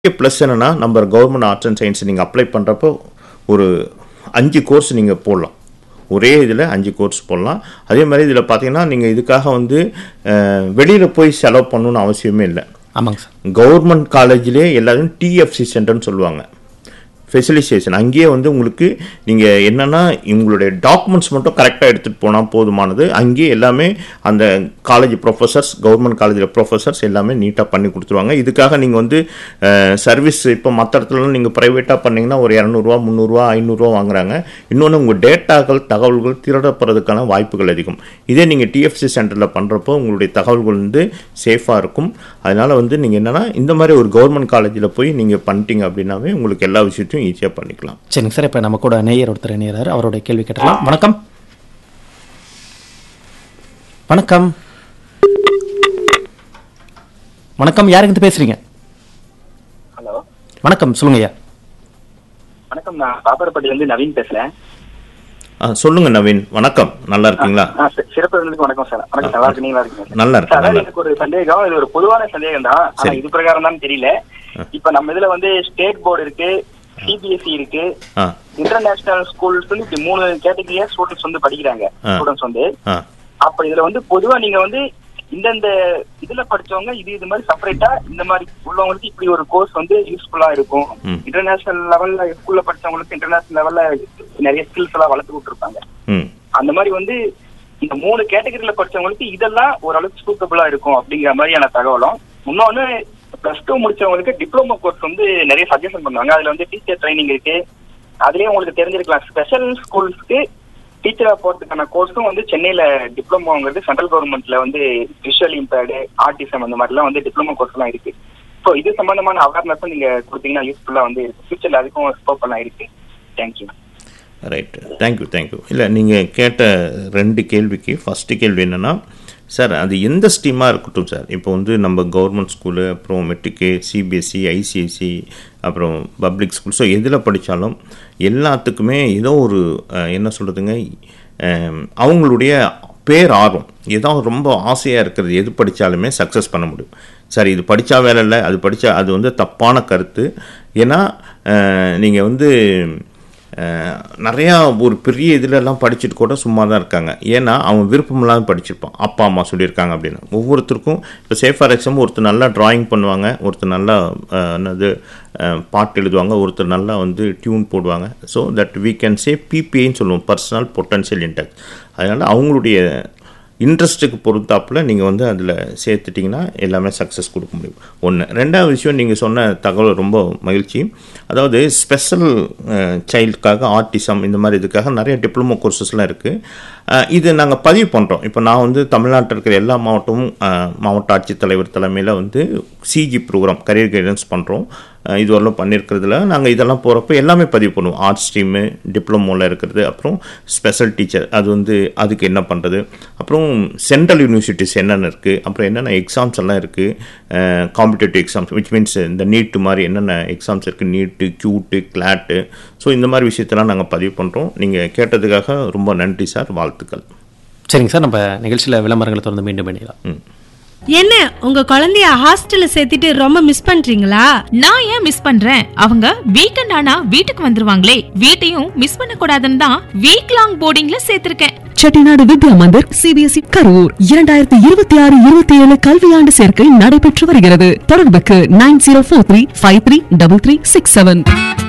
Plus என்னன்னா நம்ம government arts and science நீங்கள் அப்ளை பண்ணுறப்போ ஒரு அஞ்சு கோர்ஸ் நீங்கள் போடலாம் ஒரே இதில் அஞ்சு கோர்ஸ் போடலாம் அதே மாதிரி இதில் பார்த்தீங்கன்னா நீங்கள் இதுக்காக வந்து வெளியில் போய் செலவு பண்ணணும்னு அவசியமே இல்லை ஆமாங்க சார் கவர்மெண்ட் காலேஜ்லேயே எல்லாரும் டிஎஃப்சி சென்டர்னு சொல்லுவாங்க ஃபெசிலிட்டேஷன் அங்கேயே வந்து உங்களுக்கு நீங்கள் என்னென்னா உங்களுடைய டாக்குமெண்ட்ஸ் மட்டும் கரெக்டாக எடுத்துகிட்டு போனால் போதுமானது அங்கேயே எல்லாமே அந்த காலேஜ் ப்ரொஃபஸர்ஸ் கவர்மெண்ட் காலேஜில் ப்ரொஃபஸர்ஸ் எல்லாமே நீட்டாக பண்ணி கொடுத்துருவாங்க இதுக்காக நீங்கள் வந்து சர்வீஸ் இப்போ மற்ற இடத்துலலாம் நீங்கள் ப்ரைவேட்டாக பண்ணீங்கன்னா ஒரு இரநூறுவா முந்நூறுரூவா ஐநூறுரூவா வாங்குறாங்க இன்னொன்று உங்கள் டேட்டாக்கள் தகவல்கள் திருடப்படுறதுக்கான வாய்ப்புகள் அதிகம் இதே நீங்கள் டிஎஃப்சி சென்டரில் பண்ணுறப்போ உங்களுடைய தகவல்கள் வந்து சேஃபாக இருக்கும் அதனால் வந்து நீங்கள் என்னென்னா இந்த மாதிரி ஒரு கவர்மெண்ட் காலேஜில் போய் நீங்கள் பண்ணிட்டீங்க அப்படின்னாவே உங்களுக்கு எல்லா விஷயத்தையும் ஈஸியாக பண்ணிக்கலாம் சரிங்க சார் இப்போ நம்ம கூட நேயர் ஒருத்தர் நேயரார் அவருடைய கேள்வி கேட்டலாம் வணக்கம் வணக்கம் வணக்கம் யாருக்கிட்ட பேசுறீங்க ஹலோ வணக்கம் சொல்லுங்க ஐயா வணக்கம் நான் பாப்பரப்பட்டில இருந்து நவீன் பேசுறேன் ஆ சொல்லுங்கள் நவீன் வணக்கம் நல்லா இருக்கீங்களா ஆ, சி- சிறப்பு விருந்துக்கு வணக்கம் சார் வணக்கம் நல்லா இருக்கு நீங்களா இருக்கீங்க நல்லா சார், இருக்கேன் அதாவது நல்லா எனக்கு ஒரு சந்தேகம் இது ஒரு பொதுவான சந்தேகம் தான் ஆனா சரி. இது பிரகாரம் தான் தெரியல இப்ப நம்ம இதுல வந்து ஸ்டேட் போர்டு இருக்கு சிபிஎஸ்இ இருக்கு ஆ இன்டர்நேஷனல் ஸ்கூல்ஸ் வந்து இப்படி மூணு கேட்டகரியா ஸ்டூடெண்ட்ஸ் வந்து படிக்கிறாங்க ஆ. ஸ்டூடெண்ட்ஸ் வந்து ஆ அப்ப இதுல வந்து பொதுவா நீங்க வந்து இந்தந்த இதுல படிச்சவங்க இது இது மாதிரி செப்பரேட்டா இந்த மாதிரி உள்ளவங்களுக்கு இப்படி ஒரு கோர்ஸ் வந்து யூஸ்ஃபுல்லா இருக்கும் ம். இன்டர்நேஷனல் லெவல்ல ஸ்கூல்ல படிச்சவங்களுக்கு இன்டர்நேஷனல் லெவல்ல நிறைய ஸ்கில்ஸ் எல்லாம் வளர்த்து விட்டுருப்பாங்க ம் அந்த மாதிரி வந்து இந்த மூணு கேட்டகரியில படிச்சவங்களுக்கு இதெல்லாம் ஓரளவுக்கு சூட்டபிளா இருக்கும் அப்படிங்கிற மாதிரியான தகவலும் இன்னொன்னு பிளஸ் டூ முடிச்சவங்களுக்கு டிப்ளமோ கோர்ஸ் வந்து நிறைய சஜஷன் பண்ணுவாங்க அதுல வந்து டீச்சர் ட்ரைனிங் இருக்கு அதுலயே உங்களுக்கு தெரிஞ்சிருக்கலாம் ஸ்பெஷல் ஸ்கூல்ஸ்க்கு டீச்சரா போறதுக்கான கோர்ஸும் வந்து சென்னையில டிப்ளமோங்கிறது சென்ட்ரல் கவர்மெண்ட்ல வந்து விஷுவல் இம்பேர்டு ஆர்டிசம் அந்த மாதிரிலாம் வந்து டிப்ளமோ கோர்ஸ் எல்லாம் இருக்கு ஸோ இது சம்பந்தமான அவேர்னஸும் நீங்க கொடுத்தீங்கன்னா யூஸ்ஃபுல்லா வந்து இருக்கு ஃபியூச்சர்ல அதுக்கும் ஸ்கோப் எல்லாம் இருக்கு தேங்க்யூ ரைட் தேங்க்யூ தேங்க்யூ இல்லை நீங்கள் கேட்ட ரெண்டு கேள்விக்கு ஃபஸ்ட்டு கேள்வி என்னென்னா சார் அது எந்த ஸ்ட்ரீமாக இருக்கட்டும் சார் இப்போ வந்து நம்ம கவர்மெண்ட் ஸ்கூலு அப்புறம் மெட்ரிக்கு சிபிஎஸ்சி ஐசிஐசி அப்புறம் பப்ளிக் ஸ்கூல் ஸோ எதில் படித்தாலும் எல்லாத்துக்குமே ஏதோ ஒரு அஹ், என்ன சொல்கிறதுங்க அவங்களுடைய பேர் ஆர்வம் ஏதோ ரொம்ப ஆசையாக இருக்கிறது எது படித்தாலுமே சக்ஸஸ் பண்ண முடியும் சார் இது படித்தா வேலை இல்லை அது படித்தா அது வந்து தப்பான கருத்து ஏன்னா நீங்கள் வந்து அஹ், நிறையா ஒரு பெரிய இதுலலாம் படிச்சுட்டு கூட சும்மா தான் இருக்காங்க ஏன்னா அவன் விருப்பமில்லாமல் படிச்சிருப்பான் அப்பா அம்மா சொல்லியிருக்காங்க அப்படின்னு ஒவ்வொருத்தருக்கும் இப்போ சேஃப் ஃபார் எக்ஸாம்பிள் ஒருத்தர் நல்லா டிராயிங் பண்ணுவாங்க ஒருத்தர் நல்லா அஹ், என்னது அஹ், பாட்டு எழுதுவாங்க ஒருத்தர் நல்லா வந்து டியூன் போடுவாங்க so that we can say பிபிஐன்னு சொல்லுவோம் பர்சனல் பொட்டன்ஷியல் இன்டெக்ட் அதனால் அவங்களுடைய இன்ட்ரெஸ்ட்டுக்கு பொறுத்தாப்பில் நீங்கள் வந்து அதில் சேர்த்துட்டிங்கன்னா எல்லாமே சக்ஸஸ் கொடுக்க முடியும் ஒன்று ரெண்டாவது விஷயம் நீங்கள் சொன்ன தகவல் ரொம்ப மகிழ்ச்சி அதாவது ஸ்பெஷல் சைல்டுக்காக ஆர்டிசம் இந்த மாதிரி இதுக்காக நிறைய டிப்ளமோ கோர்சஸ்லாம் இருக்குது இது நாங்கள் பதிவு பண்ணுறோம் இப்போ நான் வந்து தமிழ்நாட்டில் இருக்கிற எல்லா மாவட்டமும் அஹ், மாவட்ட ஆட்சித்தலைவர் தலைமையில் வந்து சிஜி ப்ரோக்ராம் கரியர் கைடன்ஸ் பண்ணுறோம் இது வரலாம் பண்ணியிருக்கிறதுல நாங்கள் இதெல்லாம் போகிறப்ப எல்லாமே பதிவு பண்ணுவோம் ஆர்ட் ஸ்ட்ரீமு டிப்ளமோவில் இருக்கிறது அப்புறம் ஸ்பெஷல் டீச்சர் அது வந்து அதுக்கு என்ன பண்ணுறது அப்புறம் சென்ட்ரல் யூனிவர்சிட்டிஸ் என்னென்ன இருக்குது அப்புறம் என்னென்ன எக்ஸாம்ஸ் எல்லாம் இருக்குது காம்படிட்டிவ் எக்ஸாம்ஸ் விச் மீன்ஸ் இந்த நீட்டு மாதிரி என்னென்ன எக்ஸாம்ஸ் இருக்குது நீட்டு கியூட்டு கிளாட்டு ஸோ இந்த மாதிரி விஷயத்தெல்லாம் நாங்கள் பதிவு பண்ணுறோம் நீங்கள் கேட்டதுக்காக ரொம்ப நன்றி சார் வாழ்த்துக்கள் சரிங்க சார் நம்ம நிகழ்ச்சியில் விளம்பரங்களை தொடர்ந்து மீண்டும் பண்ணிடலாம் ம் என்ன உங்க குழந்தைய ஹாஸ்டல்ல சேர்த்துட்டு ரொம்ப மிஸ் பண்றீங்களா நான் ஏன் மிஸ் பண்றேன் அவங்க வீக்கெண்ட் ஆனா வீட்டுக்கு வந்துருவாங்களே வீட்டையும் மிஸ் பண்ண கூடாதுன்னு தான் வீக் லாங் போர்டிங்ல சேர்த்திருக்கேன் செட்டிநாடு வித்யா மந்திர் சிபிஎஸ்இ கரூர் இரண்டாயிரத்தி இருபத்தி ஆறு இருபத்தி ஏழு கல்வியாண்டு சேர்க்கை நடைபெற்று வருகிறது தொடர்புக்கு nine zero four three five three double three six seven